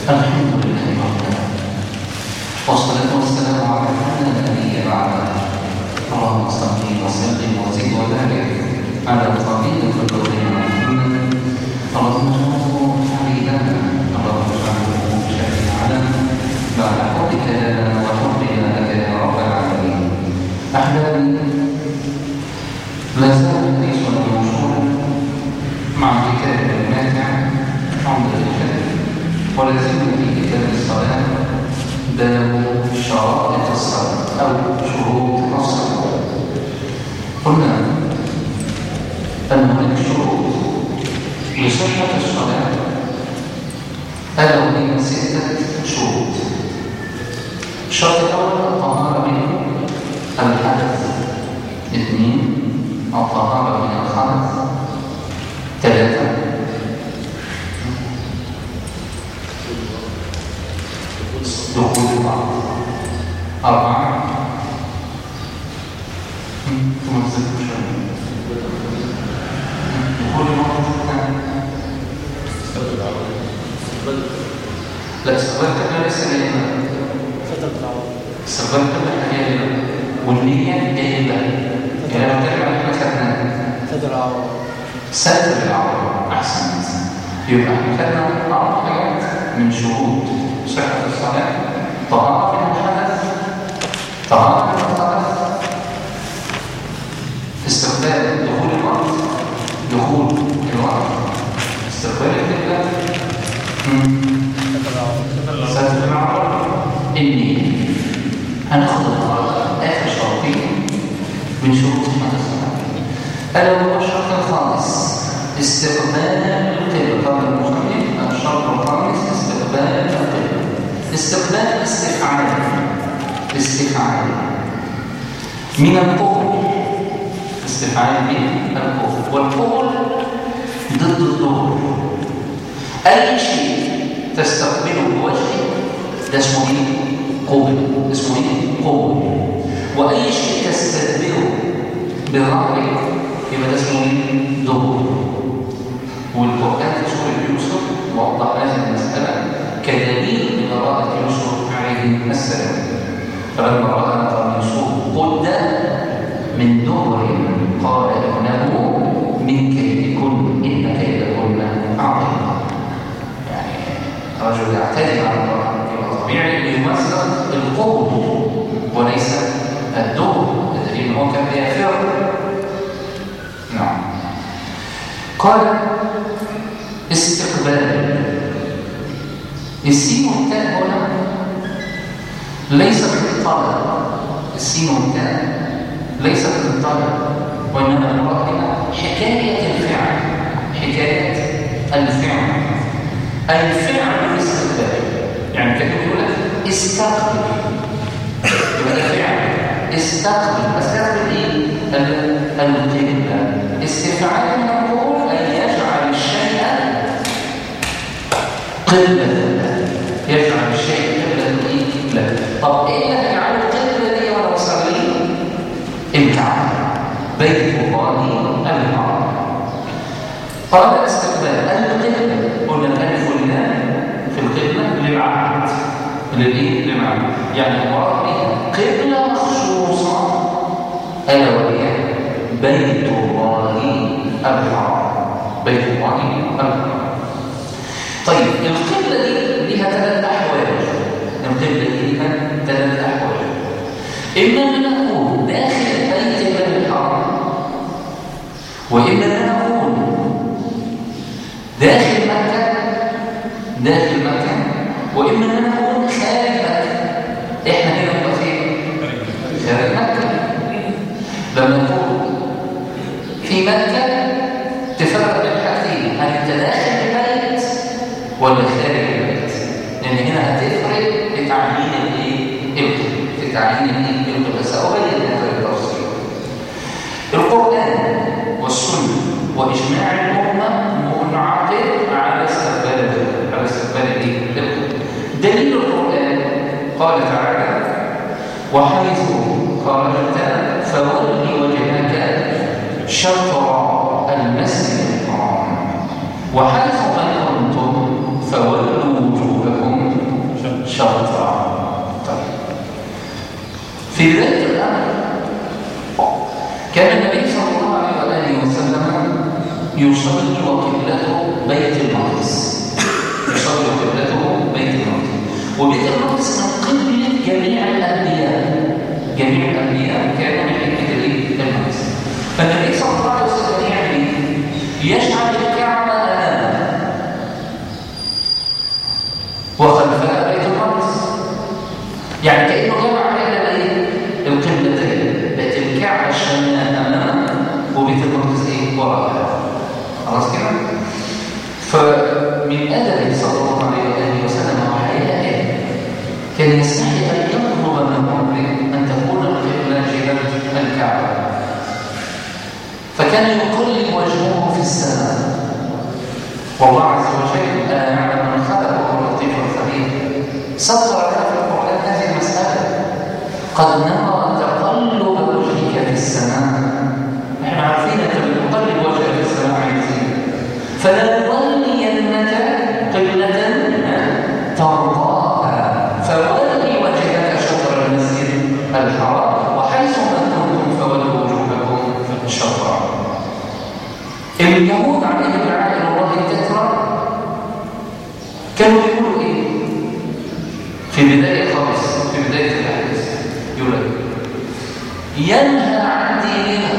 الحمد لله رب العالمين والصلاة والسلام على من لا نبي بعده اللهم صل وسلم وزد وبارك على الطبيب الكريم محمد اللهم اجعله حبيبنا اللهم اجعله شفيعنا بعد حبك لنا وحبنا لك يا رب العالمين احبابي لا زال حديثنا موصولا مع كتاب الماتع عمد الكتاب ولا زلنا في كتاب الصلاة باب شرائط الصلاة أو شروط الصلاة قلنا أن هناك شروط لصحة الصلاة ألا وهي ستة شروط الشرط الأول الطهارة من الحدث اثنين الطهارة من الخبث ثلاثة دخول الوقت أربعة ثم نزلت شوية دخول الوقت لا استقبال قبل لسه جايبها استقبال قبل جايبها والنية جايبها يعني لو بتكلم عن احنا خدنا ستر العورة ستر العورة أحسنت يبقى احنا خدنا أربع حاجات من شروط صحة الصلاة طهارة من الحدث طهارة من الخبث استقبال دخول الوقت دخول الوقت استقبال القبلة مم. ستر العورة ستر العورة النية هناخد النهارده آخر شرطين من شروط صحة الصلاة ألا وهو الشرط الخامس استقبال القبلة قال المصنف الشرط الخامس استقبال القبلة استقبال استفعال استفعال من القبل استفعال من القبل والقبل ضد الظهور أي شيء تستقبله بوجهك ده اسمه ايه؟ قبل اسمه ايه؟ قبل وأي شيء تستدبره بظهرك يبقى ده اسمه ايه؟ ظهور والقرآن في سورة يوسف وضح هذه المسألة كدليل لبراءة يوسف عليه السلام فلما رأى قميصه قد من دبر قال إنه من كيدكن إن كيدكن عظيم يعني رجل يعتدي على الله يبقى طبيعي يمثل القوة وليس الدبر الدليل هو كان بيفر نعم قال استقبال السين والتاء هنا ليس بالطلب السين والتاء ليس بالطلب وانما المراد هنا حكايه الفعل حكايه الفعل الفعل الاستقبال يعني كانه يقول لك استقبل يبقى ده فعل استقبل استقبل ايه القبله استفعال نقول ان يجعل الشيء قبله يجعل الشيء قبله ايه لا طب ايه اللي هيجعله القبله دي وانا بصلي الكعبه بيت الله الحرام قال استقبال القبله قلنا الالف واللام في القبله للعهد للايه للعهد يعني المراد بها قبله مخصوصه الا وهي بيت الله الحرام بيت الله الحرام طيب القبلة دي ليها ثلاث أحوال القبلة دي ليها ثلاث أحوال إما أن نكون داخل بيت الله الحرام وإما أن نكون داخل مكة داخل مكة وإما أن نكون خارج مكة إحنا هنا نبقى فين؟ خارج مكة لما نكون في مكة تفرق بين حاجتين هل انت داخل البيت ولا خارج البيت لان هنا هتفرق في تعيين الايه القبله في تعيين الايه القبله سأبين هذا التفصيل القرآن والسنة وإجماع الأمة منعقد على استقبال القبلة على استقبال الايه القبله دليل القرآن قال تعالى وحيث خرجت فول وجهك شطر المسجد الحرام وحيث ما كنتم فولوا وجوهكم فمن أدبه صلى الله عليه وسلم وحيائه كان يستحي أن يطلب من ربه أن تكون القبلة جهة الكعبة فكان يقلب وجهه في السماء والله عز وجل ألا يعلم من خلق وهو اللطيف الخبير سطر لنا في القرآن هذه المسألة قد نرى تقلب وجهك في السماء احنا عارفين انت بتقلب وجهك في السماء عايزين فلنولينك قبلة ترضاها فولي وجهك شطر المسجد الحرام وحيث ما كنتم فولوا وجوهكم شطرا اليهود عليهم لعنه الله كثرة كانوا يقولوا ايه في بداية خالص في بداية الأحداث يقول لك ينهى عن ديننا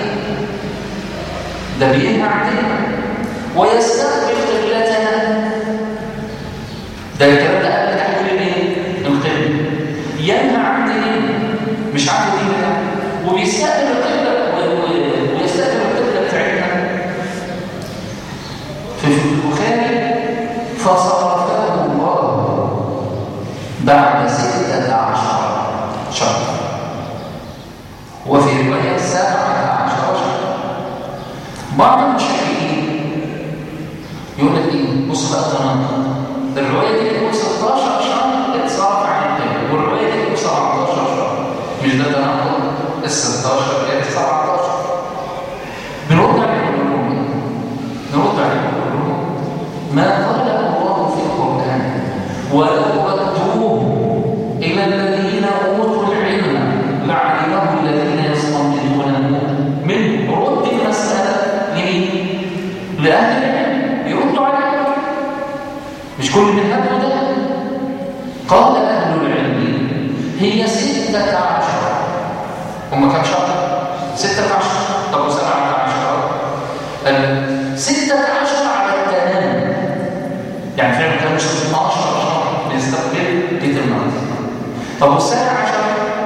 ده بينهى عن ديننا ويستقبل قبلتنا ده الكلام ده قبل تحويل الايه؟ القبلة ينهى عن ديننا مش عن ديننا وبيستقبل القبلة ويستقبل القبلة بتاعتنا في البخاري فصرفه الله بعد ستة عشر شهر وفي رواية سبعة عشر شهر بعض المشاهدين يقول لك ايه بص بقى تناقض الرواية دي تقول 16 شهر اتصرف عن القبلة والرواية دي تقول 17 شهر مش ده تناقض ال 16 ال 17 بنرد عليهم نقول لهم ايه؟ نرد عليهم نقول لهم ما قاله الله في القرآن ولو ردوه إلى الذين أوتوا العلم لعلمه الذين يستنبطونه منه رد المسألة لمين؟ لأهل العلم يردوا عليه مش كل من هذا ده قال أهل العلم هي ستة عشر هم كم شهر؟ ستة عشر طب وسبعة عشر ستة عشر على التمام يعني فعلا كانوا 12 شهر بيستقبل بيت المقدس طب والسابع عشر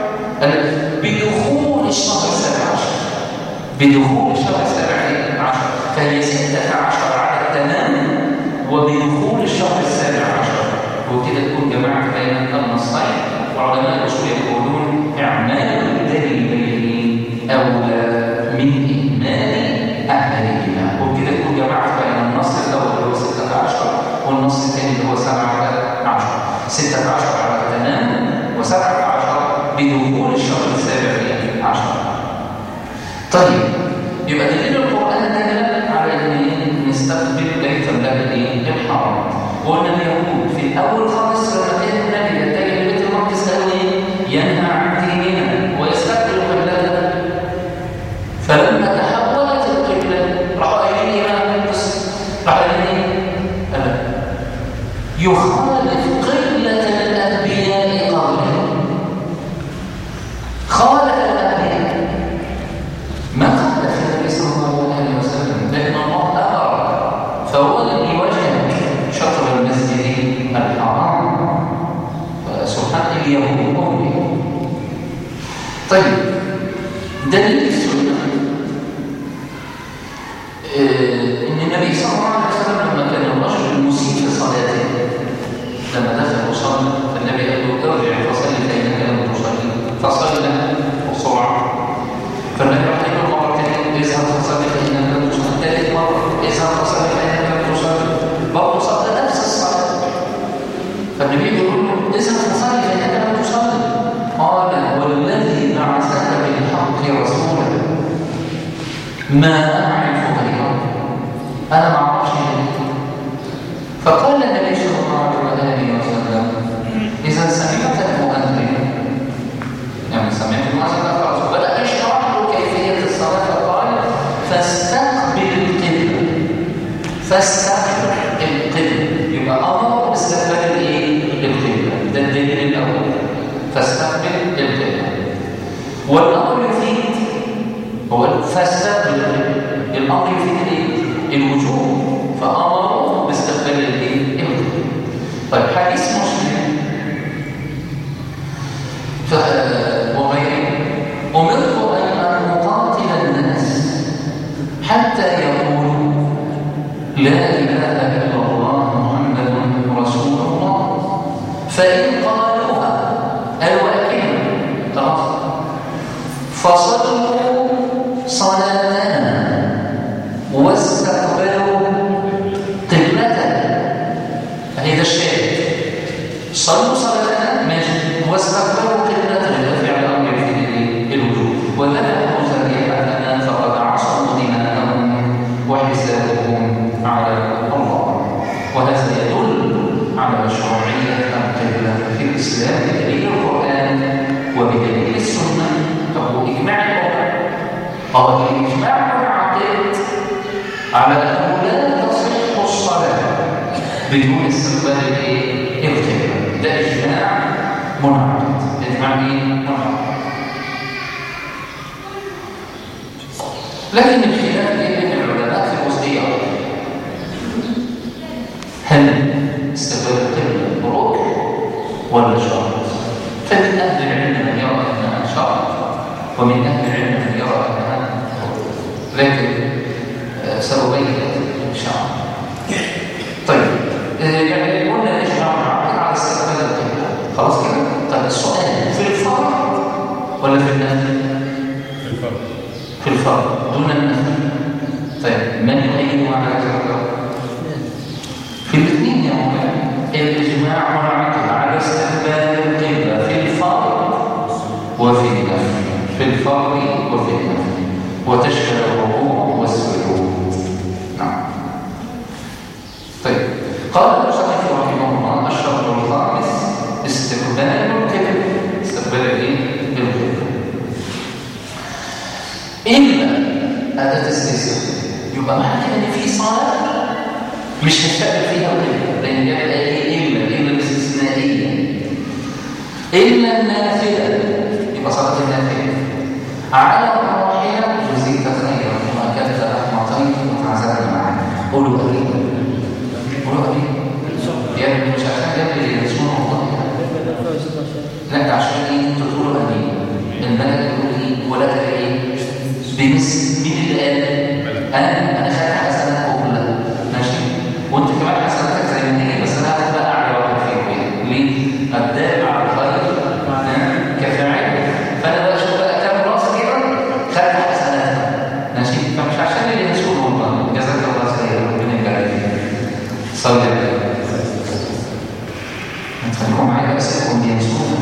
بدخول الشهر السابع عشر بدخول الشهر السابع عشر فهي ستة عشر على التمام وبدخول الشهر السابع عشر وكده تكون جماعة بين النصين وعلماء الأصول يقولون إعمال الدليلين أولى من إهمال أهلهما وبكده تكون جماعة بين النص الأول اللي هو 16 والنص الثاني اللي هو 17 16 على التمام و17 بدخول الشهر السابع عشر طيب يبقى دليل القرآن دل على ان نستقبل بيت الله الحرام وقلنا اليهود في الاول خالص لما كان النبي يتجه لبيت المقدس قالوا ايه؟ ينهى عن ديننا ويستقبل قبلتنا فلما تحولت القبله راحوا قايلين ايه بقى؟ بص راحوا قايلين ايه؟ قال يخالف قبله الانبياء قبله خالف الانبياء ما خالف النبي صلى الله عليه وسلم لان الله امر فولي وجهك شطر المسجد الحرام سبحان اليهود قوله طيب دليل السنه آه ان النبي صلى الله عليه وسلم لما كان الرجل المسيء في صلاته لما دخل وصلى فالنبي قال له ارجع فصلي فانك لم تصلي فصلى بسرعه فالنبي راح يقول مره ثانيه اذهب فصلي فانك لم تصلي ثالث مره اذهب فصلي فانك لم تصلي برضه صلى نفس الصلاه فالنبي يقول له اذهب فصلي فانك لم تصلي قال والذي بعثك بالحق رسولا ما اعرف غيره انا ما اعرفش غيره فقال النبي صلى الله عليه وسلم اذا سمعت المؤذن يعني سمعت المؤذن خلاص بدا يشرح له كيفيه الصلاه فقال فاستقبل القبله فاستقبل القبله يبقى امر باستقبال الايه القبله ده الدليل الاول فاستقبل القبله والامر يفيد هو فاستقبل القبله الامر يفيد الايه الوجوب فامره باستقبال الايه القبله الشاهد صلوا صلاتنا ماشي واستقبلوا قبلتنا يبقى فعل امر في الوجود وذهبوا ذريعتنا فقد عصوا دماءهم وحسابهم على الله وهذا يدل على مشروعيه القبله في الاسلام بدليل القران وبدليل السنه فهو اجماع الامه اه الاجماع منعقد على انه لا تصح الصلاه بدون استقبال الايه القبله ده اجماع منعقد اجماع ايه منعقد لكن الخلاف بين العلماء في الجزئيه هل استقبال القبله ركن ولا شرط فمن اهل العلم من يرى انها شرط ومن اهل العلم من يرى انها ركن لكن آه، سأبين ان شاء الله طيب آه، يعني قلنا الاجماع منعقد على استقبال القبله خلاص كده طيب السؤال في الفرض ولا في النفل الفرق في الفرض دون النفل طيب من يؤيد على هذا في الاثنين يا مولانا الاجماع منعقد على استقبال القبله في الفرض وفي النفل في الفرض وفي النفل وتشمل الركوع والسجود نعم طيب قال المصنف رحمه الله الشرط الخامس استقبال القبله استقبال الايه القبله الا اداه استثناء يبقى معنى كده ان في صلاه مش هتشتغل فيها القبله لان جاء الايه الا الا الاستثنائيه الا النافله يبقى صلاه النافله على الراحله جزيت خيرا وما كانت رحمتين وتعزل معنا قولوا امين قولوا امين يا ابني مش عشان جاب لي اسمه الله لا ده عشان ايه انتوا تقولوا امين الملك يقول ايه ولا ايه بمثل مين اللي قال انا انا خدت حسناتكم كلها ماشي وانت كمان حسناتك زي ما هي بس انا هاخد بقى اعلى واحد فيهم ليه؟ الدال على الخير آه، كفاعل فانا بقى اشوف بقى كام راس كده خدت حسناتها ماشي فمش عشان اللي مسؤول والله جزاك الله خير ربنا يبارك فيك صلي عليه خليكم معايا اسئلتكم دي مسؤول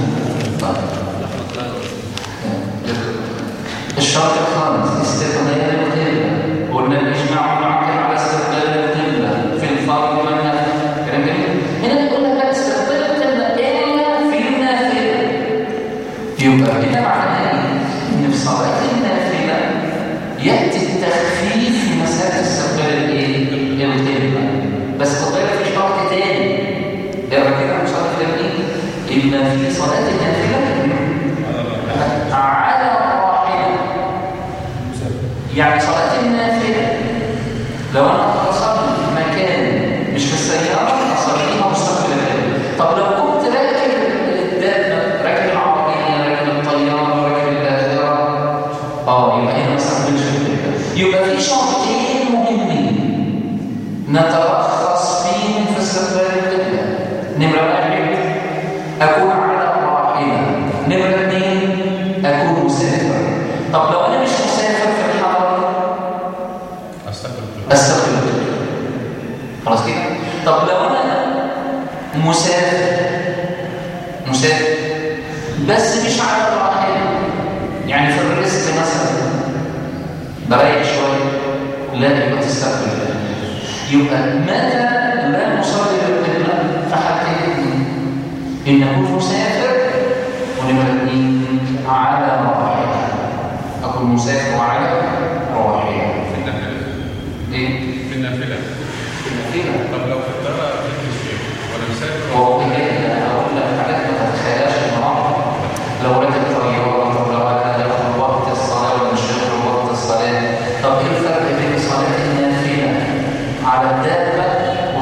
الشرط الخامس استقبال القبلة قلنا الإجماع منعقد على استقبال القبلة في الفرض والنفل كلام جميل هنا بيقول لك لا استقبال القبلة إلا في النافلة يبقى هنا معناه إيه؟ إن في صلاة النافلة يأتي التخفيف في مسألة استقبال الإيه؟ القبلة بس خد بالك في شرط تاني اقرا كده شرط تاني إلا في صلاة النافلة على الراحلة يعني صلاة النافلة لو أنا أصلي في مكان مش في السيارة أصليها مستقبل القبلة طب لو كنت راكب الدابة راكب العربية راكب الطيارة راكب الآخرة اه يبقى هنا ما استقبلش القبلة يبقى في شرطين مهمين نترخص فيهم في استقبال القبلة نمرة واحد أكون على الراحلة نمرة اثنين أكون مسافر طب لو أنا مش مسافر في الحضر استقبل أستقبل القبلة خلاص كده طب لو أنا مسافر مسافر بس مش على الراحلة يعني في الريست مثلا بريح شوية لا يبقى تستقبل القبلة يبقى متى لا نصلي للقبلة فحالتين إن أكون مسافر ونمرة اثنين على راحلة أكون مسافر وعلى راحلة في النافلة إيه؟ في النافلة كده طب لو في الطيارة بنت الشيخ وأنا مسافر هو كده أنا أقول لك حاجات ما تتخيلهاش النهارده لو راكب طيارة طب لو أنا ياخد وقت الصلاة ولا مش هياخد وقت الصلاة طب إيه الفرق بين صلاة النافلة على الدابة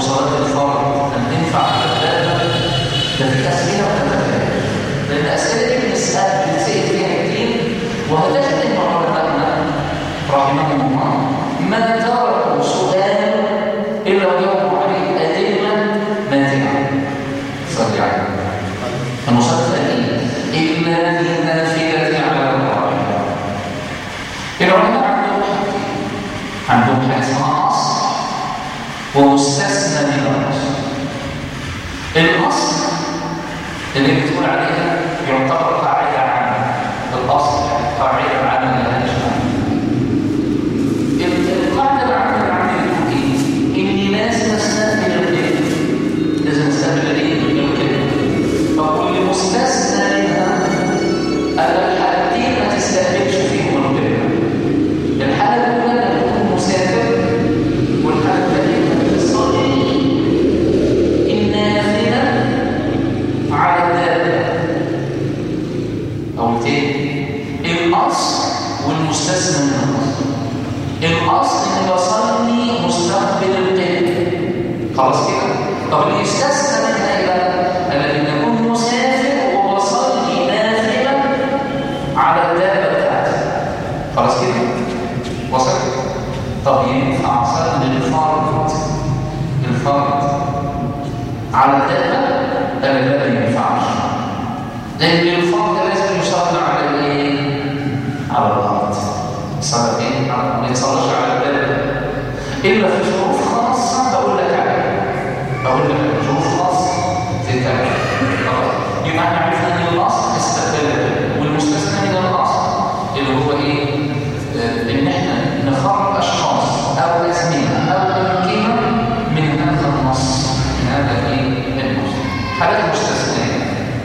كده طب اللي يستثنى منها ايه بقى الذي يكون مسافر وبصلي نافلا على الدابه بتاعته خلاص كده وصل طب ينفع صلي الفرض الفرض على الدابه ده لا ما ينفعش لان الفرض لازم يصلي على الايه على الارض صلاه ايه على- ما يتصلاش على الدابه الا في ظروف خاصه بقول لك عليها بقول لك عليها ظروف خاصه زي كده خلاص يبقى احنا عرفنا ان الاصل استقبال القبلة. والمستثنى من الاصل اللي هو ايه آه، ان احنا نخرج اشخاص او ازمنه او امكنه من هذا النص من هذا الايه النص حالات مستثنيه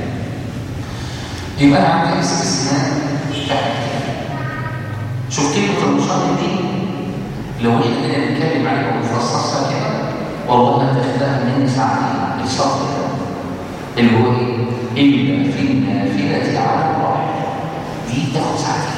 يبقى انا عندي استثناء فعلي شوف كلمه المصنف دي لو احنا كده بنتكلم عليها ونفصصها كده والله هتاخدها مني ساعتين الصف ده اللي هو ايه؟ الا في النافله على الراحل دي تاخد ساعتين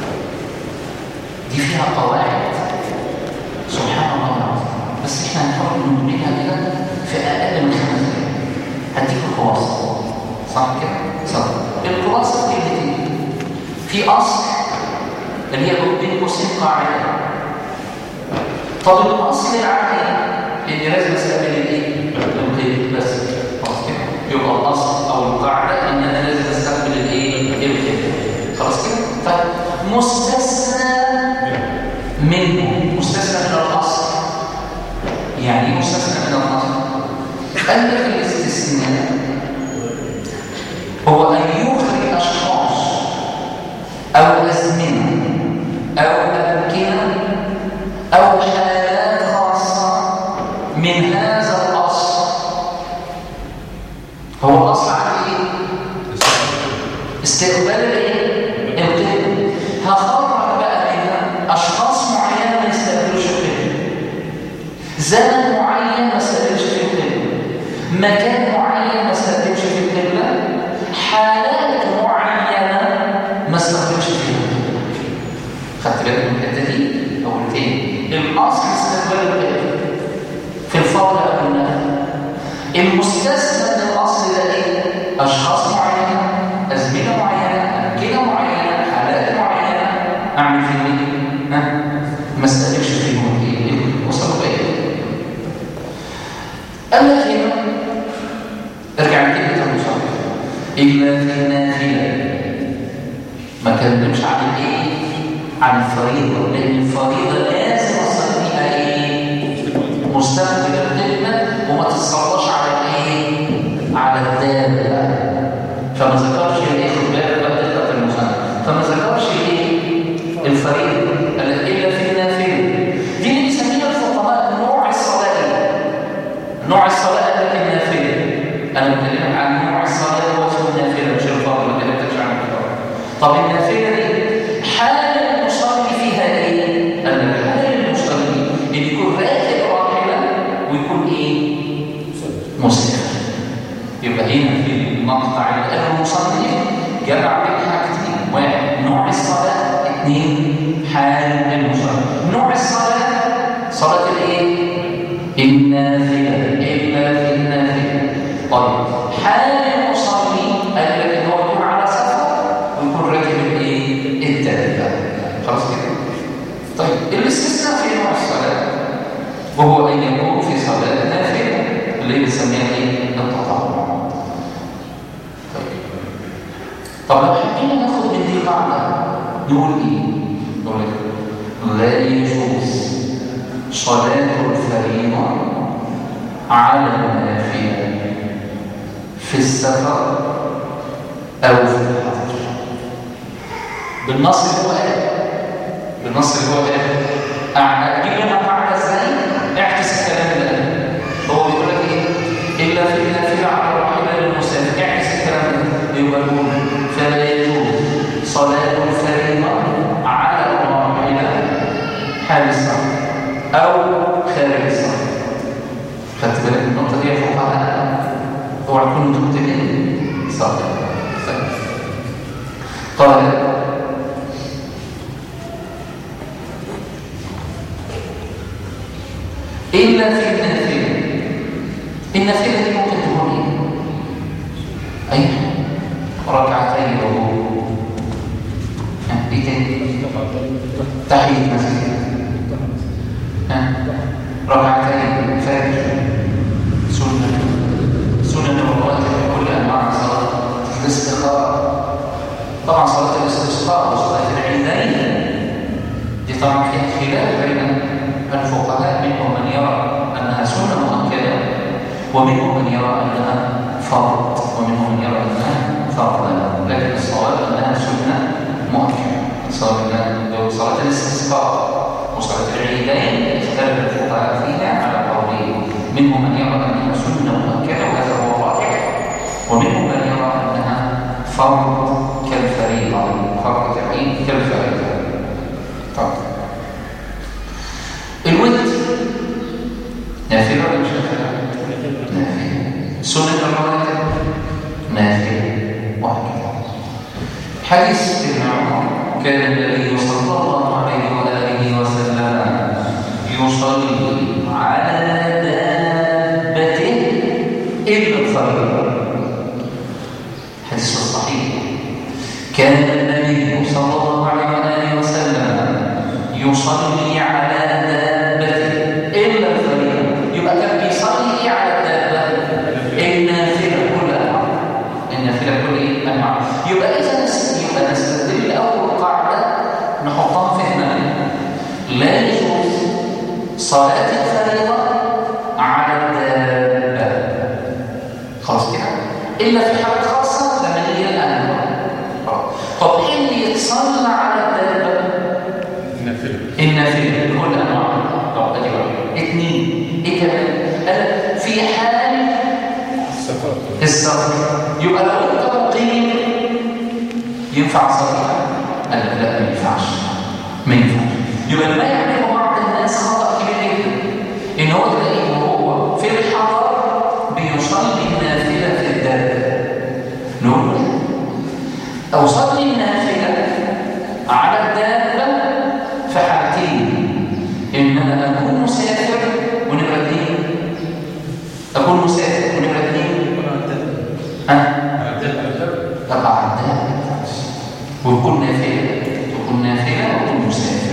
دي فيها قواعد سبحان الله العظيم بس احنا هنحاول نملكها كده في اقل من خمس دقايق هديك الخلاصه صح كده؟ صح الخلاصه في كلمتين في اصل اللي هي بين قوسين قاعده طب الاصل العقلي اني لازم استقبل الايه؟ القيد بس خلاص كده يبقى الاصل او القاعده ان انا لازم استقبل الايه؟ القيد خلاص كده؟ طيب مستثنى منه مستثنى من الاصل يعني ايه مستثنى من الاصل؟ قال لك الاستثناء هو ان يخرج اشخاص او ازمنه او امكنه أو حالات خاصة من هذا الأصل هو الأصل عن إيه؟ استقبال الإيه؟ القبل هخرج بقى منها أشخاص معينة ما يستقبلوش القبل زمن معين ما استقبلش فيه القبل مكان معين ما استقبلش فيه القبلة حالات معينة ما استقبلش فيها القبلة خدت بالك من الحته دي او التاني الاصل استقبال القبله في الفضل او النفل المستثنى من الاصل ده ايه اشخاص معينه ازمنه معينه امكنه معينه حالات معينه اعمل فيهم ايه ها ما استقبلش فيهم ايه وصلوا بايه قال لك هنا ارجع لكلمه المصنف الا في النافله ما كلمش عن الايه عن الفريضه لان الفريضه لازم اصل فيها ايه مستقبل القبله وما تصلاش على الايه على الدابه فما ذكرش الايه خد بالك بقى دقه المصنف فما ذكرش الايه الفريضه الا في النافله دي اللي بيسميها الفقهاء نوع الصلاه نوع الصلاه قال لك النافله انا بكلمك عن نوع الصلاه هو اسمه النافله مش الفرض ما كلمتش عن الفرض طب النافله دي حال المصلي فيها ايه قال لك حال المصلي ان يكون راكب راحله ويكون ايه مسافر يبقى هنا في المقطع اللي قاله المصلي جمع بين حاجتين واحد نوع الصلاه اثنين حال المصلي نوع الصلاه صلاه الايه النافله الا في النافله طيب حال المصلي قال لك ان هو يكون على سفر ويكون راكب الايه الدابه خلاص كده طيب الاستثناء في نوع الصلاه وهو ان يكون في صلاه نافله اللي بنسميها ايه التطوع طيب طب لو حبينا ناخد من دي قاعده نقول ايه نقول إيه؟ لا يجوز صلاه الفريضه على النافله في السفر او في الحضر بالنص اللي هو قال بالنص اللي هو قال اجيب لنا قاعده ازاي اعكس الكلام اللي قاله هو بيقول لك ايه الا في النافله على الراحله للمسافر اعكس الكلام ده يبقى نقول فلا يجوز صلاه الفريضه على الراحله حال السفر او خارج السفر خدت بالك من النقطه دي يا فقهاء اوعى تكونوا مكتبين صح قال إلا في النافلة النافلة دي ممكن تكون ايه؟ أي ركعتين وضوء ها، ايه تاني؟ تحية مسجد ها، ركعتين فجر سنة سنة الرواتب كل أنواع الصلاة الاستخارة طبعا صلاة الاستسقاء وصلاة العيدين دي طبعا فيها خلاف بين الفقهاء منهم من يرى أنها سنة مؤكدة ومنهم من يرى أنها فرض ومنهم من يرى أنها فرض لكن الصواب أنها سنة مؤكدة صلاة لو صلاة الاستسقاء وصلاة العيدين اختلف الفقهاء فيها على قولين منهم من يرى أنها سنة مؤكدة وهذا هو الراجح ومنهم من يرى أنها فرض كالفريضة فرض تعيين كالفريضة طب الود نافلة ولا مش نافلة؟ نافلة سنة الرواتب نافلة وهكذا حديث ابن عمر كان النبي صلى الله عليه وآله وسلم يصلي على دابته إلا الفريضة حديث الصحيح كان النبي صلى الله عليه وآله وسلم يصلي على دابته إلا الفريضة يبقى كان بيصلي إيه على الدابة النافلة كل أنواع النافلة كل إيه أنواع يبقى إذا نس- يبقى نستدل أول قاعدة نحطها في دماغنا لا يجوز صلاة الفريضة على الدابة خلاص كده إلا في حالة خاصة لما نيجي الأنواع طب إيه اللي يتصلى على الدابة نافلة النافلة بكل أنواعها طب أدي واحد اثنين إيه كمان؟ قال في حال السفر السفر يبقى لو أنت مقيم ينفع صلاة قال لك لا ما ينفعش ما ينفعش يبقى ما يعمله بعض الناس خطأ كبير جدا إن هو تلاقيه وهو في الحضر بيصلي النافلة في الدابة نقول له أو صلي النافلة على الدابة في حالتين إن أنا أكون مسافر ونبقى اتنين أكون مسافر ونبقى اتنين ها تبع الدابة وتكون نافلة تكون نافلة وتكون مسافر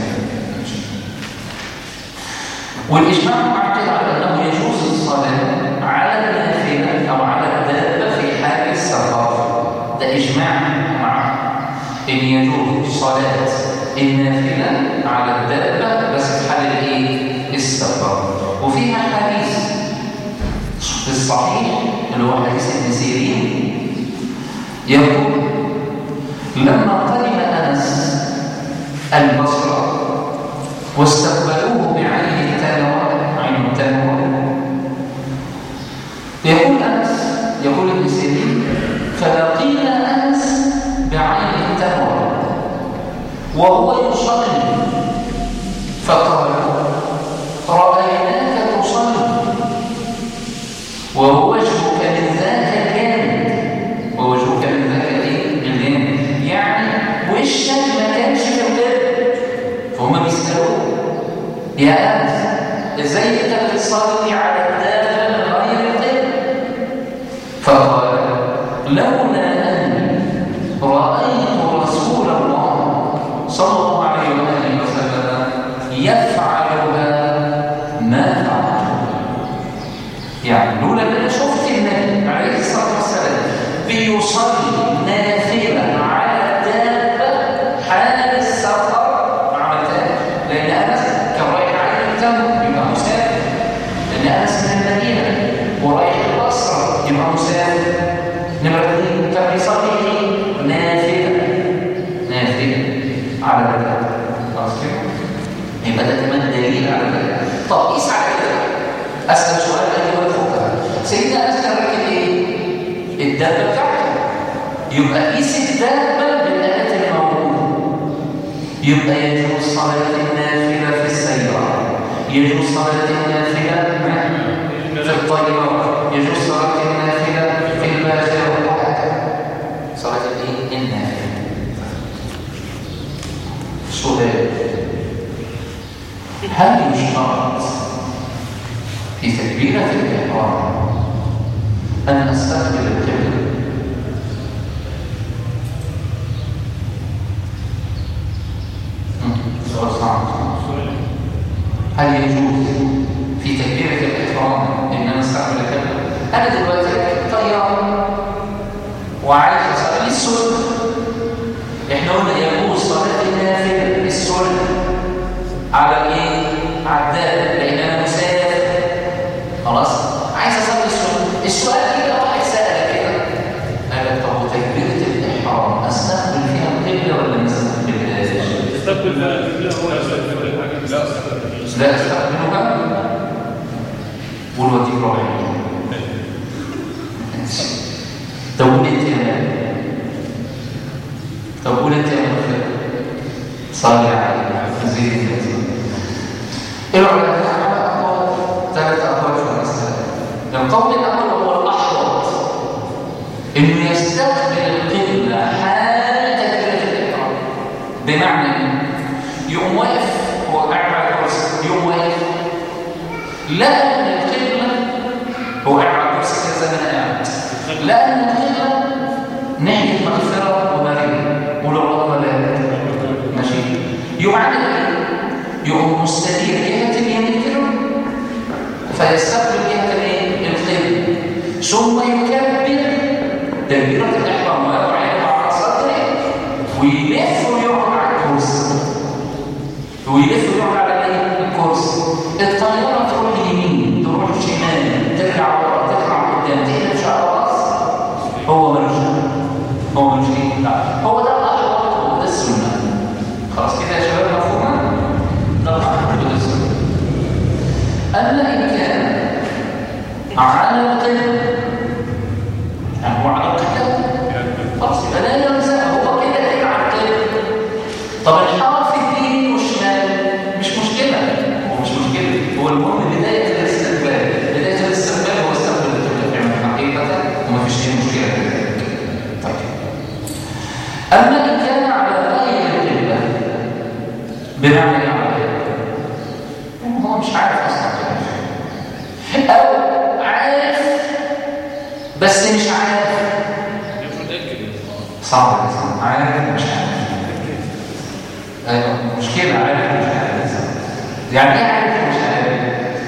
والإجماع مع كده على أنه يجوز الصلاة على النافلة أو على الدابة في حال السفر ده إجماع مع إن يجوز صلاة النافلة على الدابة بس في حال الإيه؟ السفر وفيها حديث في الصحيح اللي هو حديث ابن سيرين يقول لما قدم أنس البصرة واستقبلوه بعين التنوى عين التنوى يقول أنس يقول ابن سيرين فلقينا أنس بعين التنوى وهو يصلي فقال رأيناك تصلي ووجهك من ذاك جامد ووجهك من ذاك ايه الجامد يعني وشك ما كانش في القبل فهم بيسالوه يا انس ازاي انت بتصلي على الدابه من غير القبل فقال لولا اني رايت رسول الله صلى الله عليه واله وسلم يفعلها ما فعلتها يعني لولا ان انا شفت النبي عليه الصلاه والسلام بيصلي نافله على الدابه حال السفر ما عملتهاش لان انس كان رايح على التم يبقى مسافر لان انس من المدينه ورايح البصره يبقى مسافر نمره اثنين كان بيصلي ايه؟ نافله نافله على الدابه خلاص كده يبقى ده كمان دليل على كده طب قيس على كده اسال سؤال ايها الفقهاء سيدنا انس كان راكب ايه الدابه بتاعته يبقى قيس الدابه بالالات الموجوده يبقى يجوز صلاه النافله في السياره يجوز صلاه النافله في الطياره يجوز صلاه النافله في الباخره وهكذا صلاه الايه النافله سؤال هل يشترط في تكبيرة الإحرام أن أستقبل القبلة مم، سؤال صعب هل يجوز في تكبيرة الإحرام إن أنا أستقبل القبلة؟ أنا دلوقتي طيارة وعايز أصلي السنة إحنا قلنا يجوز صلاة النافلة السنة على الإيه؟ على الدابة لأن أنا مسافر خلاص؟ عايز أصلي السنة السؤال كده واحد سأل كده قال لك طب وتكبيرة الإحرام أستقبل فيها القبلة ولا ما أستقبلهاش؟ استقبل لا هو يستقبل الحاجة لا استقبل لا استقبلها قول وديك روحي طب قول انت يا مالك طب قول انت يا مالك صلي على زيد الناس العلماء على اقوال ثلاث اقوال في المساله القول الاول هو الاحوط انه يستقبل القبله حال تكبيره الاحرام بمعنى ايه؟ يقوم واقف هو قاعد على الكرسي يقوم واقف لا ان القبله هو قاعد على الكرسي كده زي ما انا قاعد لا ان القبله ناحيه مغفره ومريم ولو الله لا ماشي يقوم عامل ايه؟ يقوم مستدير جهه اليمين كده فيستقبل جهه الايه؟ القبله ثم يكبر تكبيره الاحرام ويضع يده على صدره ويلف ويقعد على الكرسي ويلف ويقعد على ايه؟ الكرسي الطياره تروح يمين تروح شمال ترجع ورا تطلع قدام تقلب شعر راس هو ملوش دعوة. هو ملوش ايه؟ لا. هو ده الاحوط هو ده السنه خلاص كده يا شباب مفهومه؟ ده الاحوط وده السنه اما ان كان على القبله يعني هو على القبله خلاص يبقى لا يلزم هو كده كده على القبله طب الحرف اليمين والشمال مش مشكله هو مش مشكله هو المهم بدايه الاستقبال بدايه الاستقبال هو استقبال القبله فعلا حقيقه وما فيش اي مشكله في ذلك طيب اما ان كان على غير القبله بمعنى ايه على غير القبله هو مش عارف اصلا او عارف بس مش عارف صعب الإنسان عارف مش عارف أيوة مشكلة عارف مش عارف يعني إيه عارف مش عارف؟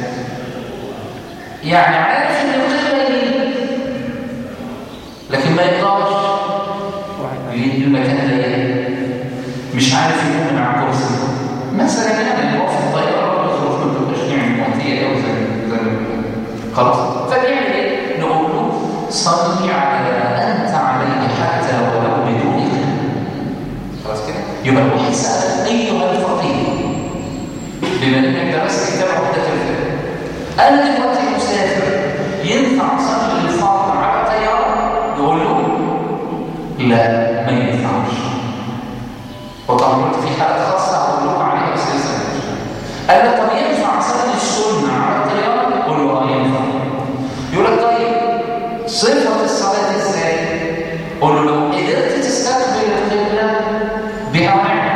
يعني عارف إن القبلة يمين لكن ما يقدرش يجي المكان ده إيه؟ مش عارف يقوم من على الكرسي مثلا يعني هو في الطيارة برضه ظروف ما بتبقاش يعني مؤتية أوي زي زي خلاص فبيعمل إيه؟ نقول له صلي على ما أنت عليه حتى ولو بدون قبلة خلاص كده يبقى الواحد سأل أيها الفقيه بما انك درست كتاب عقدة الفقه انا دلوقتي مسافر ينفع اصلي الفرض على طياره يقول له لا ما ينفعش وطبعا قلت في حالات خاصه هقول لكم عليها بس لسه قال لك طب ينفع اصلي السنه على الطياره يقول له اه ينفع يقول لك طيب صفه الصلاه ازاي قول له لو قدرت تستقبل القبله بها ونعم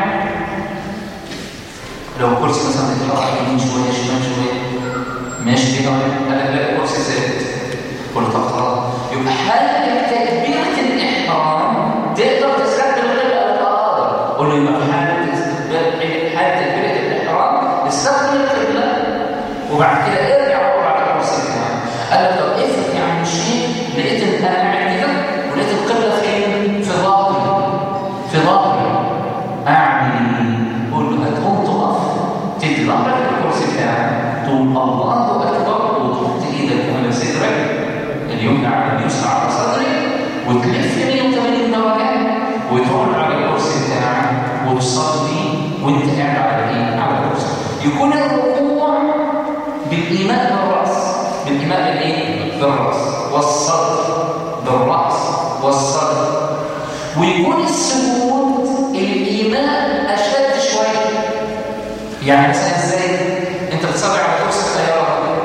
لو كرسي مثلا يتحرك يمين شويه شمال شويه ماشي بيها ونعم قال لك لا الكرسي ثابت قول له طب خلاص يبقى هل تكبيره الاحرام تقدر تستقبل القبله ولا لا اقدر قول له يبقى في حاله استقبال حاله تكبيره الاحرام استقبل القبله وبعد كده ارجع وقف على الكرسي بتاعك قال لك طب افرض يعني الشيء لقيت ان انا قاعد كده ولقيت القبله فين في ظهري في ظهري اعمل ايه قول له هتقوم تقف تدي ظهرك للكرسي بتاعك تقول الله اكبر وتحط ايدك على صدرك اليمنى على اليسرى على صدرك وتلف 180 درجه وتقعد على الكرسي بتاعك وتصلي وانت قاعد على ايه على الكرسي يكون الركوع بالايمان بالراس بالايمان بالايه بالراس والصدر بالراس والصدر ويكون السجود الايمان اشد شويه يعني مثلا ازاي انت بتصلي على كرسي الطياره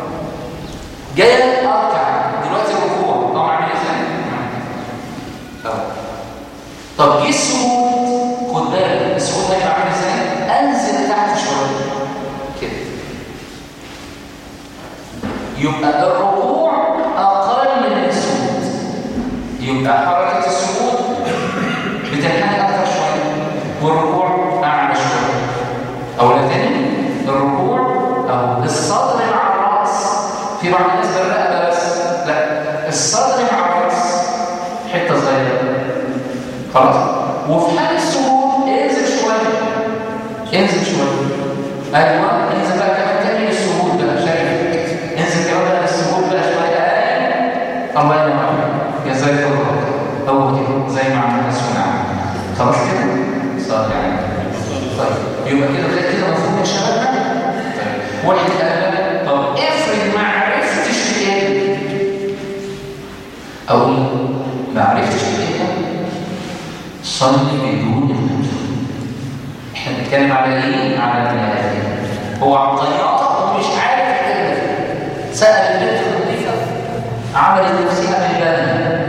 جاي اركع دلوقتي الركوع طبعا عامل ازاي أهو. طب جه السجود خد بالك السجود هيبقى عامل ازاي انزل تحت شويه كده يبقى الركوع اقل من الصدر مع الراس حته صغيره خلاص وفي حال السجود انزل شويه انزل شويه ايوه انزل بقى كمان تاني للسجود بقى شايف انزل كمان بقى للسجود بقى شويه ايوه الله ينور جزاك الله هو كده زي ما عملنا سنة خلاص كده صار يعني طيب يبقى كده غير كده مفهوم يا شباب طيب واحد قال طب افرض ما عرفتش ايه اقول ما عرفتش ايه صلي بدون الخمسة احنا بنتكلم على ايه على المنافع هو على الطياره ومش عارف كده سال البنت اللطيفه عملت نفسها بالبلد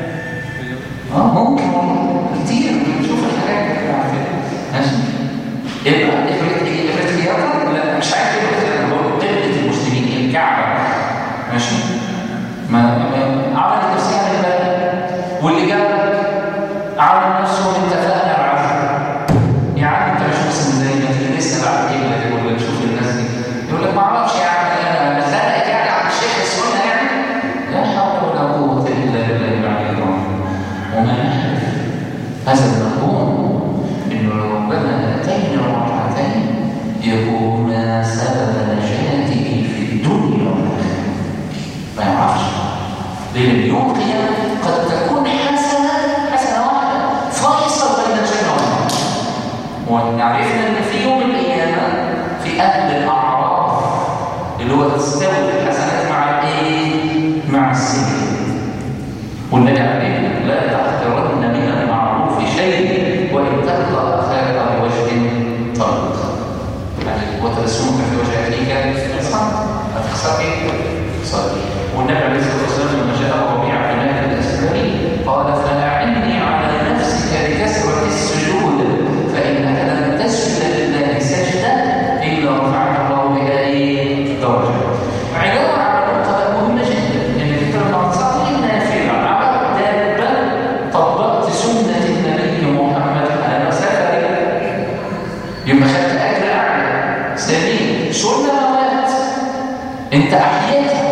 اه ممكن والله كتير بنشوف الحاجات دي كده على فكره ماشي يبقى افرض ايه افرض خيانه لا مش عارف ايه الخيانه هو قبله المسلمين الكعبه ماشي ما ما- عملت نفسها بالبلد واللي جاب عمل نفسه اتفقنا العفو يا عم انت مش مسلم زي ما تيجي نسال على القبله دي ولا نشوف الناس دي يقول لك ما اعرفش يا عم انا مزنقك يعني على الشيخ السنه يعني لا حول ولا قوه الا بالله العلي العظيم وما نعرف هذا المفهوم انه لو ربنا اتينا ركعتين يكون سبب نجاته في الدنيا والاخره ما يعرفش لان اليوم القيامه قد تكون حسنه حسنه واحده فيصل بين الجنه والنار وعرفنا ان في يوم القيامه في اهل الاعراف اللي هو تستوي الحسنات مع الايه؟ مع السيئات والنبي عليه لا تحقرن من المعروف شيء وان تلقى اخاك بوجه طلق يعني وتبسمك في وجه اخيك صح هتخسر ايه؟ صحيح والنبي عليه الصلاه والسلام لما جاء ربيع بن مالك الاسلامي قال فاعني على نفسك بكثره السجود فانك لن تسجد لله سجده الا رفعك الله بها ايه؟ درجه علاوه على نقطه مهمه جدا ان انت لما تصلي النافله على دابه طبقت سنه النبي محمد على مسافه يبقى خدت اجر اعلى ثانيا سنه موات انت احييتها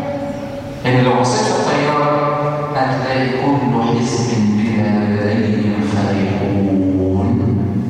ان لو بصيت في الطياره هتلاقي كل حزب بما لديهم فرحون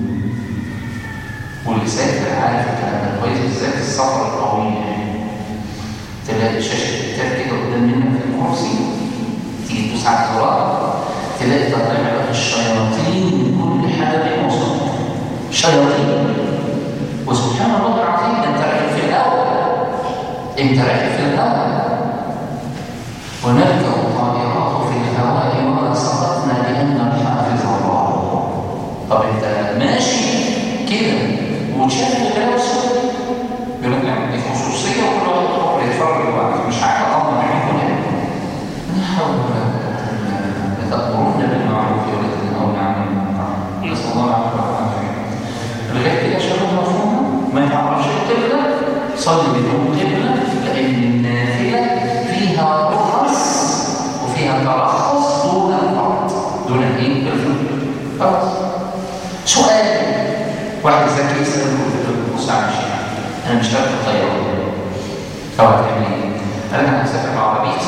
واللي سافر عارف الكلام ده كويس بالذات السفر الطويل تلاقي شاشه كتاب كده قدام منك في الكرسي تيجي تدوس على الزرار تلاقي طالع لك الشياطين من كل حاجه وصلت شياطين وسبحان الله العظيم انت راكب في الاول انت راكب في الاول ونركب الطائرات في الهواء وما سقطنا لان الحافظ الله طب انت ماشي كده وتشاف الغلاوه السوداء يقول لك لا دي خصوصيه وكل واحد يروح يتفرج لوحده مش عارف اضمن معاكم يعني لا حول ولا قوه الا بالله تامرون بالمعروف وتنهون عن المنكر نسال الله العافيه والعافيه لغايه كده شباب مفهوم ما يعرفش القبله صلي بدون قبله لان النافله فيها رخص وفيها ترخص دون الفرض دون الايه؟ الفرض خلاص سؤال واحد ذكي يسال يقول بص على الشيء انا مش راكب الطياره طب هتعمل ايه؟ قال انا هسافر بعربيتي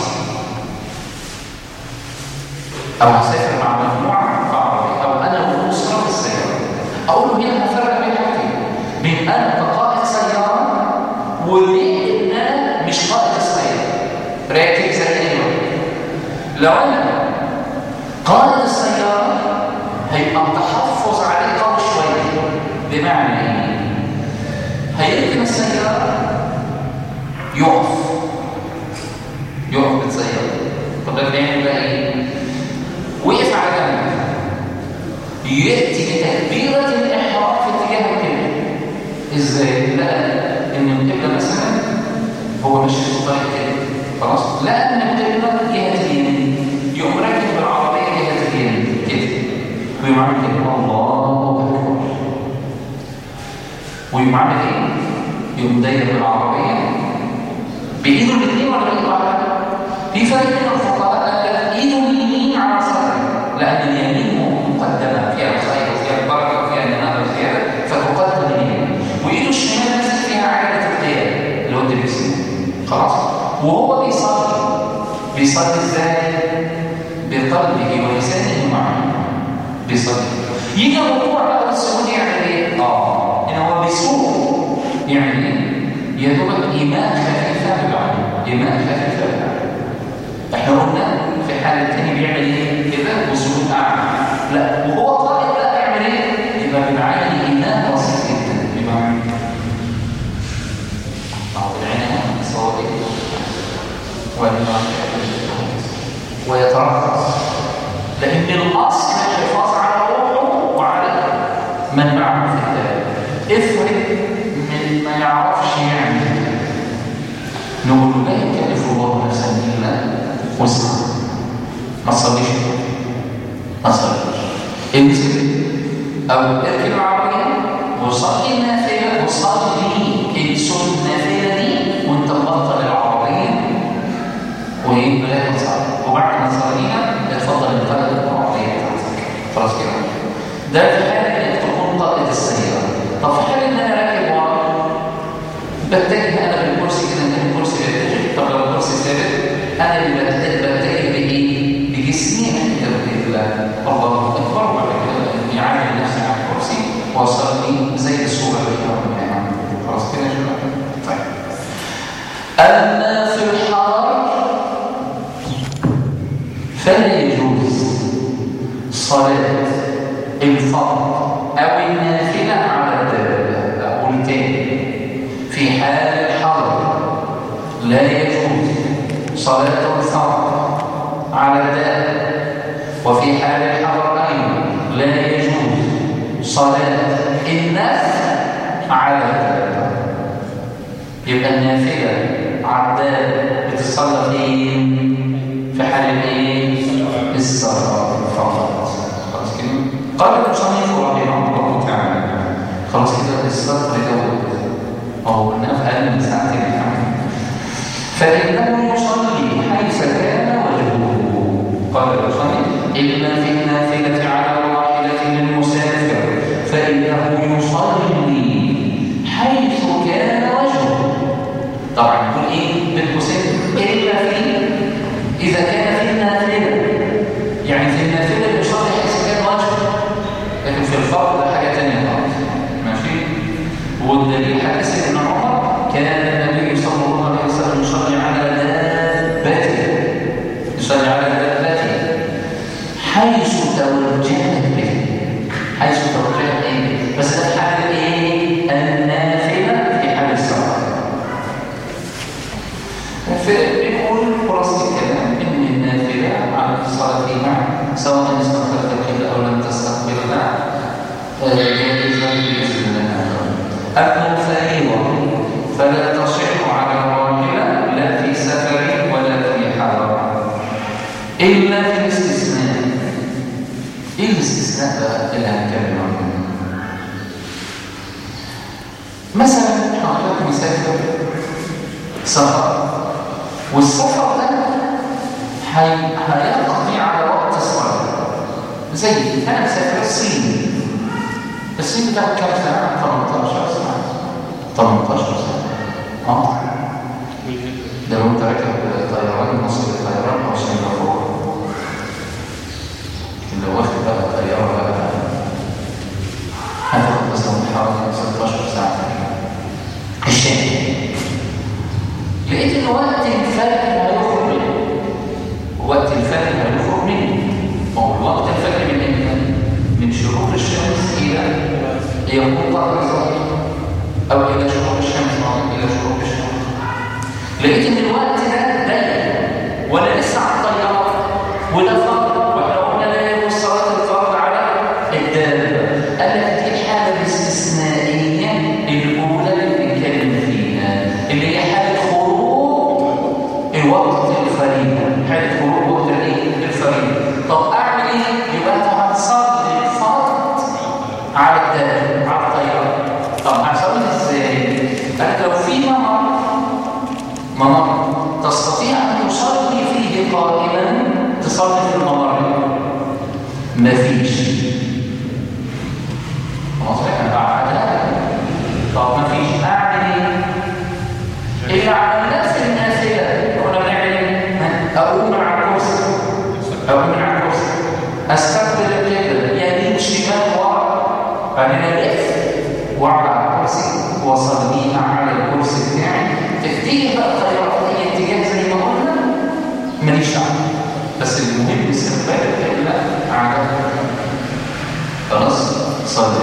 او هسافر مع مجموعه في عربيه او انا والاسره في السياره اقول له هنا هفرق بين حاجتين بين انا كقائد سياره وبين ان انا مش قائد السياره راكب زي اي واحد. لو انا قائد السياره هيبقى التحفظ عليه قوي شويه بمعنى ايه؟ هيركن السياره يقف يقف بالسياره طب ده بيعمل بقى ايه؟ وقف على جنب يأتي بتكبيرة الإحرام في اتجاه القبلة إزاي؟ لقى إن القبلة مثلا هو مش في طريق كده خلاص؟ لقى إن القبلة جهة اليمين يقوم راكب بالعربية جهة اليمين كده ويقوم عامل كده الله أكبر ويقوم عامل إيه؟ يقوم داير بالعربية بإيده الاثنين ولا بإيده واحدة؟ في فرق بين الفقهاء قال لك إيده اليمين على صدره لأن اليمين مقدمة فيها الخير وفيها البركة وفيها النماء وفيها فتقدم اليمين وإيده الشمال نازل فيها عادة القيام اللي هو الدريكسيون خلاص وهو بيصلي بيصلي ازاي بقلبه ولسانه ومعنى بيصلي يجي الركوع بقى والسجود يعمل ايه اه ان هو بيسوق يعني ايه يا دوبك ايمان خفيفه بالعين ايمان خفيفه بالعين احنا قلنا في حال التاني بيعمل ايه كده والسجود اعلى لا وهو طالب بقى يعمل ايه يبقى بالعين ايمان بسيط جدا يبقى أو بالعين صواب ويتركز لأن الأصل الحفاظ على روحه وعلى من معه في الله افرض من ما يعرفش يعمل نقول لا يكلف الله نفسا إلا وسعها ما تصليش ما تصليش انزل أو اركب العربية وصلي النافلة وصلي السنة النافلة دي وانت مبطل العربية وايه بلا تصلي وبعد ما تصليها اتفضل انتقل العربية بتاعتك خلاص كده ده في حال انك تكون قائد السيارة طب في حال ان انا راكب ورا بتجه انا بالكرسي كده ان الكرسي بيتجه طب لو الكرسي ثابت انا اللي بتجه بتجه بايه؟ بجسمي انا الله اكبر وبعد كده يعامل نفسي على الكرسي واصلي زي الصوره اللي احنا خلاص كده يا شباب طيب اما في الحرم فلا يجوز صلاه الفرض او النافله على الدابه اقول تاني في حال الحرم لا يجوز صلاه الفرض على الدابه وفي حال الحرم ايضا لا يجوز صلاه النفل على الدابه يبقى النافله عداد بتصلى فين في حال الايه السفر فقط خلاص كده قال المصنف رحمه الله تعالى خلاص كده السفر ده او قلنا في اقل من ساعتين كمان فانه يصلي حيث كان وجهه قال المصنف الا في النافله على الراحله للمسافر فانه يصلي حيث كان وجهه طبعا يقول ايه بالمسافر الا في اذا كان في النافله يعني في النافله يصلي حيث كان وجهه لكن في الفرض ده حاجه ثانيه خالص ماشي والدليل حديث ابن عمر كان النبي صلى الله عليه وسلم يصلي على دابته يصلي على دابته حيث توجهت به حيث توجهت ايه بس ده في حال ايه النافله في حال السفر فبنقول خلاصه الكلام ان النافله على الصلاه فيها سواء استقبلت القبله او لم تستقبلها جائزه باذن الله اما الفريضه فلا تصح على الراحله لا في سفر ولا في حضر الا في الاستثناء ايه الاستثناء بقى اللي هنتكلم عنه مثلا حضرتك مسافر سفر والسفر ده هي... هيقضي على وقت الصلاه زي انا مسافر الصين الصين بتاخد كام ساعه 18 ساعه 18 ساعه اه ده لو انت راكب طيران مصر الطيران او سنغافوره لو واخد بقى طياره بقى هتاخد مثلا حوالي 16 ساعه الشام لقيت ان وقت الفجر هيخرج منه وقت الفجر هيخرج منه ما هو وقت الفجر من امتى؟ من شروق الشمس الى يكون قدر الظهر او الى شروق الشمس او الى شروق الشمس لقيت ان الوقت ده ضيق وانا لسه على الطياره وده فرض واحنا قلنا لا يجوز صلاه الفرض على الدابه قال لك دي الحاله الاستثنائيه الاولى اللي بنتكلم فيها اللي هي حاله خروج الوقت الفريضه حاله خروج وقت الايه الفريضه طب اعمل ايه يبقى انت هتصلي الفرض على الدابه على الطياره طب هتصلي ازاي قال لو في ممر ممر تستطيع ان تصلي فيه قائما تصلي في الممر مفيش خلاص احنا بعد طب مفيش اعمل ايه اللي عملناه في النافله كنا بنعمل ايه اقوم من على الكرسي او من على الكرسي استقبل القبله يمين شمال ورا بعدين الف واقعد على الكرسي واصليها على الكرسي بتاعي تتجه بقى الطياره في اي اتجاه زي ما قلنا ماليش دعوه بس المهم استقبال القبله على خلاص صلي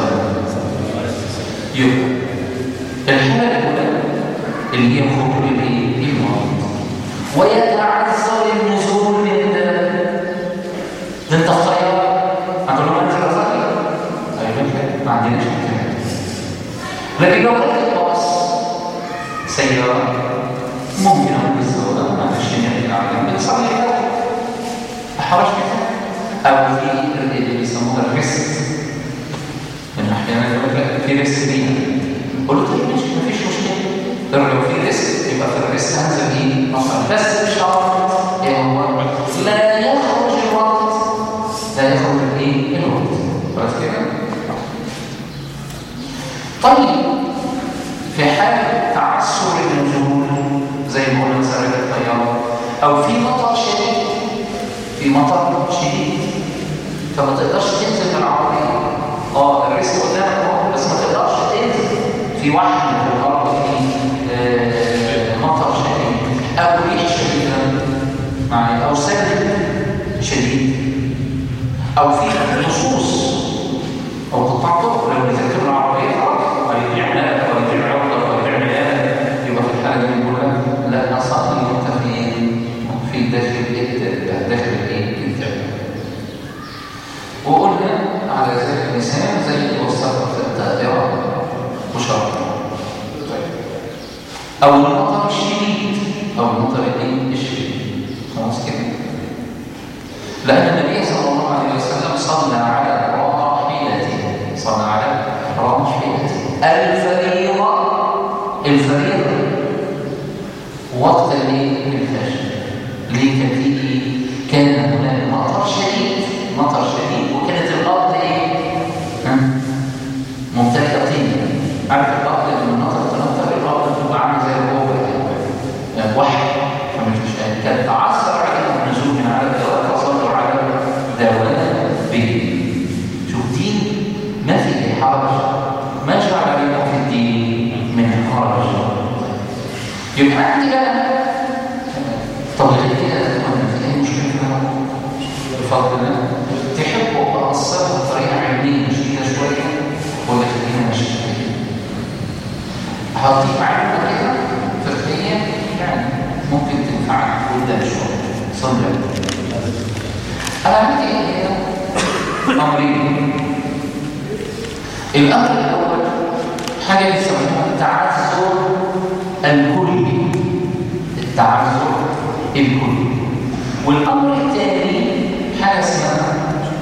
يبقى الحاله الاولى اللي هي خروج الايه المرض ويتعذر النزول من ده ده انت في طياره هتقول له انزل اصلي طيب ما عندناش الكلام لكن لو ركبت باص سياره ممكن اقول بالزوجه ما فيش نعمل عليها بتصلي حرج كده او في اللي بيسموها الريست من احيانا يقول لك في ريست دي قول له طيب ماشي مفيش مشكله لو لو في ريست يبقى في الريست هنزل ايه مثلا بس بشرط ايه هو لا يخرج الوقت لا يخرج الايه الوقت خلاص كده طيب في حال تعسر النزول زي ما قلنا مسألة الطيارة أو في مطر شديد في مطر شديد فما تقدرش تنزل من العربية اه الريسك قدامك اهو بس ما تقدرش تنزل في وحل في الأرض في آه مطر شديد أو ريح شديدة معي أو سلب شديد أو في نصوص أو قطاع طرق لو نزلت من العربية ويبيع مال ويبيع عرضة ويبيع مال يبقى في الحالة دي نقول لك لا أصلي وأنت في في داخل داخل الايه الفعل وقلنا على ذلك المثال زي اللي وصفه في الدائرة وشرط أو المطر الشديد أو المطر الايه الشديد خلاص كده لأن النبي صلى الله عليه وسلم صلى على راحلته صلى على راحلته الفريضة الفريضة وقت الايه الفجر ليه كان فيه كان هناك مطر شديد مطر شديد وكانت الارض ايه ممتلئه طين عارف الارض لما المطر تنطر الارض بتبقى عامله زي الجوه يعني وحي فمش مش كان تعثر عليهم النزول من على الدواب فصلوا على دواب به شوف دين ما فيه حرج ما جعل عليكم في الدين من حرج يبقى عندي بقى طب غير كده تكون في اي مشكله في الامر بفضل الله تحبوا اقصرها بطريقه علميه شديده شويه ولا خلينا ماشي كده هضيف معلومه كده فقهيه يعني ممكن تنفعك قدام شويه صلي انا عندي ايه امرين الامر الاول حاجه يسموها التعذر الكلي التعذر الكلي والامر الثاني حاجه اسمها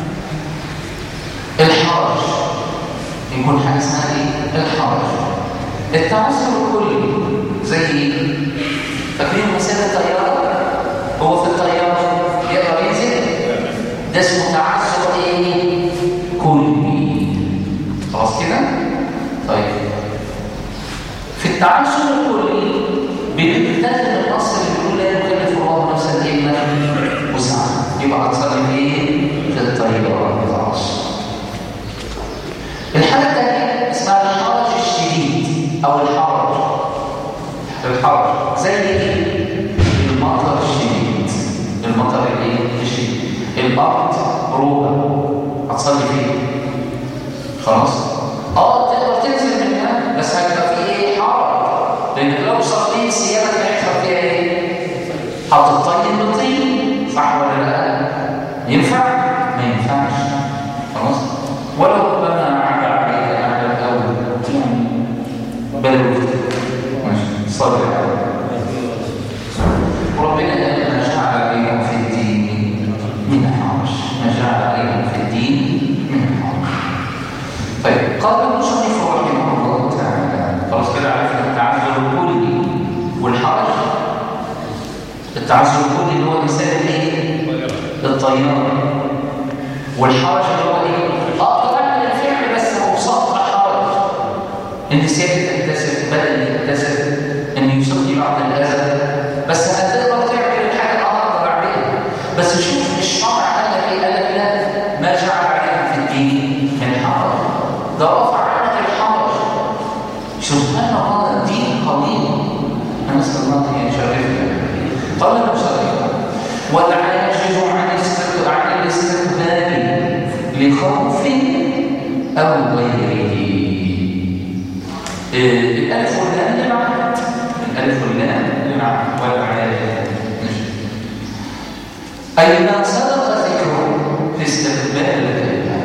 الحرج يكون حاجه اسمها ايه الحرج التعذر الكلي زي فاكرين مسألة الطيارة هو في الطيارة يقدر ينزل ده اسمه تعذر ايه كلي خلاص كده طيب في التعذر الكلي بنلتزم النص اللي بيقول لا يكلف الله نفسا الا وسعها يبقى هتصلي ايه في الطياره ما ينفعش الحاله الثانيه اسمها الحرج الشديد او الحرج الحرج زي ايه المطر الشديد المطر الايه الشديد الارض روبه هتصلي فيه خلاص اه تقدر تنزل منها بس هيبقى في ايه حرج لانك لو صليت سيادة هيحصل فيها ايه هتطين بالطين صح ولا لا ينفع ما ينفعش خلاص ولو ربنا عاد عليك على الاول يعني بلو ماشي صلي وربنا قال ما جعل عليكم في الدين من حرج ما جعل عليكم في الدين من حرج طيب قال المصنف رحمه الله تعالى خلاص كده عرفنا التعذر الكلي والحرج التعذر الكلي اللي هو مثال الايه الطياره والحرج اللي هو ايه اقدر اعمل الفعل بس اوصاف حرج ان سيادة تكتسب بدل يكتسب ان يصيب بعض الاذى بس هتقدر تعمل الحاجه اللي اقدر اعملها بس شوف الشرع قال لك ايه قال لك لا ما جعل عليك في الدين من حرج ده رفع عنك الحرج سبحان الله الدين قديم انا نسال الله ان يشرفنا قال المصنف والعاجز عن الاستقبال عن الاستقبال لخوف او غيره إيه، الالف واللام لمعنى الالف واللام لمعنى والعاجز أي ما سبق ذكره في استقبال الكلمة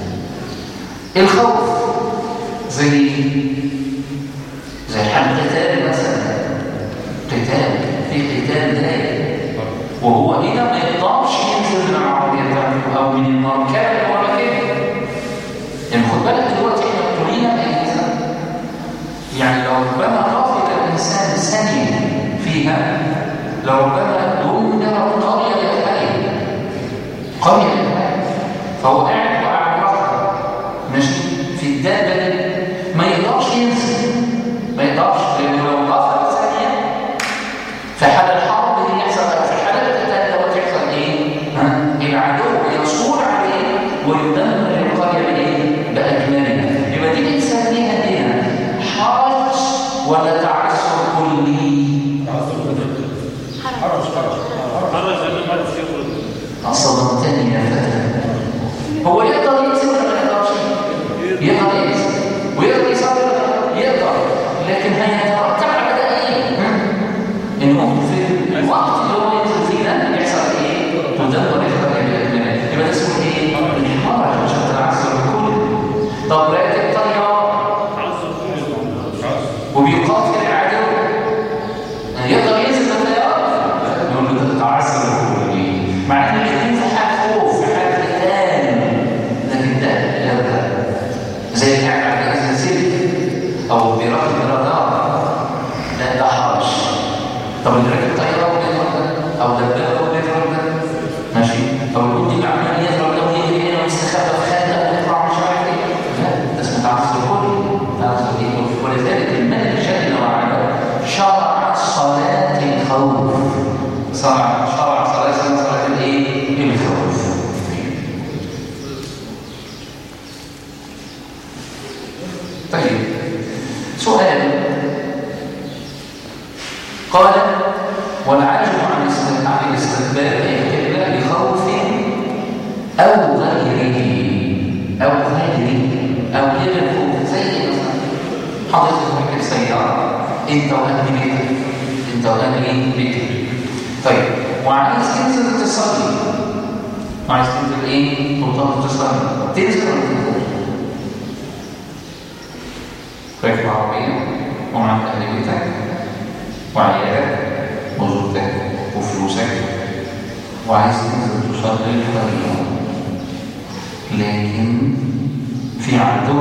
الخوف زي زي حال قتال مثلا قتال في قتال دائم وهو هنا ما يقدرش ينزل من العربية بتاعته أو من المركبة ولا كده يعني خد بالك دلوقتي احنا ابتلينا بأجهزة يعني لو ربما غفل الإنسان ثانية فيها لو ربما دمر قرية لأهلها قرية لأهلها فهو قاعد وقاعد رفض ماشي في الدابة دي ما يقدرش ينزل ما يقدرش لأنه لو غفل ثانية في حال الحرب دي يحصل في حال القتال دوت يحصل ايه؟ ها؟ العدو يصول عليه ويدمر القرية بايه؟ بأكملها يبقى دي الإنسان ليها هنا حرج ولا تعسر كلي حرج حرج حرج لأنه ما عرف يخرج صدمتني يا فتى هو يقدر يكسب ولا ما يقدرش يقدر يكسب ويقدر يصبر يقدر لكن هيترتب على ده ايه ها؟ انه في الوقت اللي هو ينزل فيه ده يحصل ايه تدمر الخلق بالاكمال يبقى ده اسمه ايه الحرج عشان تنعسر الكل طب راكب طياره تعصب كل تعصب وبيقاتل العدو يقدر ينزل من الطيارة يقول له تتعسر الكل مع ان الاثنين في حال خوف في حال قتال لكن ده يرجع زي اللي قاعد على جهاز السلك او بيراقب الرادار لا ده حرج طب اللي راكب طياره وبيضرب ده او دبابه وبيضرب ده ماشي او الجندي اللي عمال يضرب ده ويجري هنا ويستخبى في خندق ويطلع مش عارف ايه لا ده اسمه تعصب كلي تعصب ايه ولذلك الملك جل وعلا شرع صلاه الخوف شرع شرع صلاه اسمها صلاه الايه الخوف طيب سؤال قال والعاجز عن است- عن الاستقبال القبلة لخوف أو غيره أو غيره أو غير الخوف زي مثلا حضرتك راكب سيارة أنت وأهل بيتك أنت وأهل إيه؟ بيتك طيب وعايز تنزل تصلي وعايز تنزل إيه؟ تضطر تصلي تنزل ولا تنزل؟ راكب عربية ومعك أهل بيتك وعيالك وزوجتك وفلوسك وعايز تنزل تصلي الفريضة لكن في عدو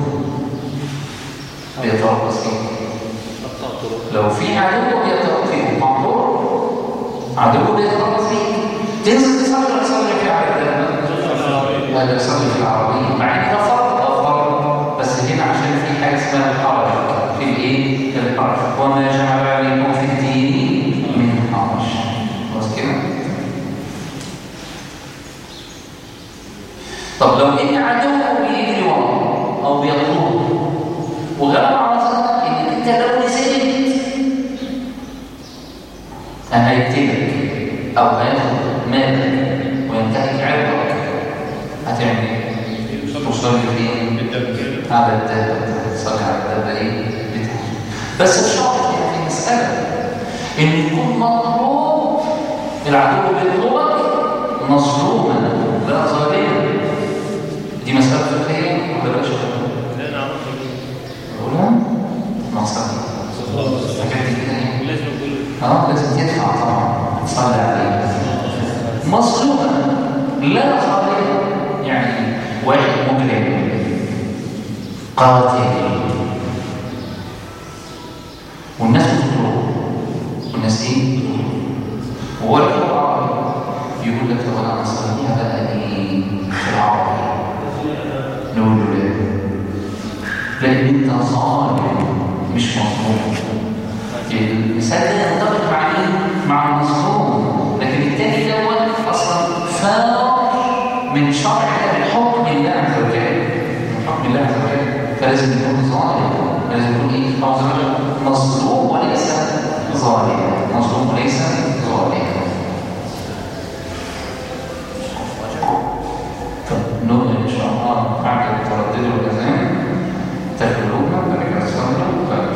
بيتربص فيك لو في عدو بيتربص فيك معذور عدو بيتربص فيك تنزل تصلي ولا تصلي في عدو لا يصلي في العربية مع ان ده فرض ده فرض بس هنا عشان في حاجه اسمها الحرج في الايه؟ في الحرج وما جعل عليكم في الدين من حرج خلاص كده؟ طب لو ان عدو بيجري وراه او بيطلبه وغلب على ظنك ان انت لو نزلت هيقتلك او هياخد مالك وينتهك عرضك هتعمل ايه؟ تصلي فين؟ بالدم على الدابة تصلي على الدابة ايه؟ بتاعك بس بشرط يعني في مسألة ان يكون مطلوب العدو بيطلبك مظلوما لا ظالما دي مسألة فقهية ولا بلاش لا نعرف أقولها؟ مقصد حاجات دي كده يعني. لازم نقول اه لازم تدفع طبعا تصلي عليه مظلوما لا ظالما يعني واحد مجرم قاتل والناس بتطلبه والناس ايه وهو العربي يقول لك طب انا اصليها بقى ايه في العربي نقول له لا لان انت ظالم مش مظلوم المثال ده ينطبق مع مين؟ مع المظلوم لكن التاني دوت اصلا فار من شرع الله من حكم الله عز وجل من حكم الله عز وجل فلازم يكون ظالم لازم يكون ايه الله عز وجل مظلوم وليس ظالم مظلوم وليس ظالم طب نؤمن ان شاء الله بعد التردد والاذان تكلمنا ذلك الصلاه